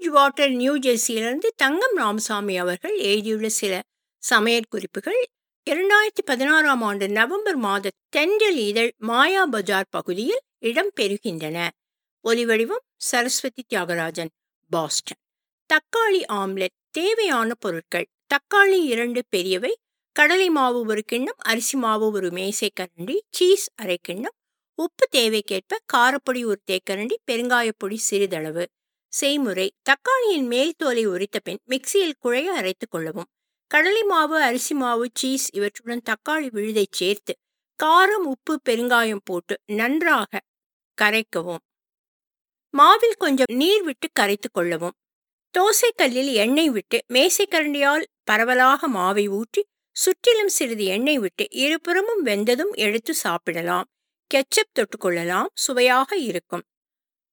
water New ஜெர்சியிலிருந்து தங்கம் ராமசாமி அவர்கள் எழுதியுள்ள சில சமையற் குறிப்புகள் இரண்டாயிரத்தி பதினாறாம் ஆண்டு நவம்பர் மாத தென்றல் இதழ் மாயா பஜார் பகுதியில் இடம்பெறுகின்றன ஒலிவடிவம் சரஸ்வதி தியாகராஜன் பாஸ்டன் தக்காளி ஆம்லெட் தேவையான பொருட்கள் தக்காளி இரண்டு பெரியவை கடலை மாவு ஒரு கிண்ணம் அரிசி மாவு ஒரு மேசை கரண்டி சீஸ் அரை கிண்ணம் உப்பு தேவைக்கேற்ப காரப்பொடி ஒரு தேக்கரண்டி பெருங்காயப்பொடி சிறிதளவு செய்முறை தக்காளியின் மேல் தோலை உரித்த பின் மிக்சியில் குழைய அரைத்துக் கொள்ளவும் கடலை மாவு அரிசி மாவு சீஸ் இவற்றுடன் தக்காளி விழுதை சேர்த்து காரம் உப்பு பெருங்காயம் போட்டு நன்றாக கரைக்கவும் மாவில் கொஞ்சம் நீர் விட்டு கரைத்து கொள்ளவும் தோசைக்கல்லில் எண்ணெய் விட்டு மேசைக்கரண்டியால் பரவலாக மாவை ஊற்றி சுற்றிலும் சிறிது எண்ணெய் விட்டு இருபுறமும் வெந்ததும் எடுத்து சாப்பிடலாம் கெச்சப் தொட்டுக்கொள்ளலாம் சுவையாக இருக்கும்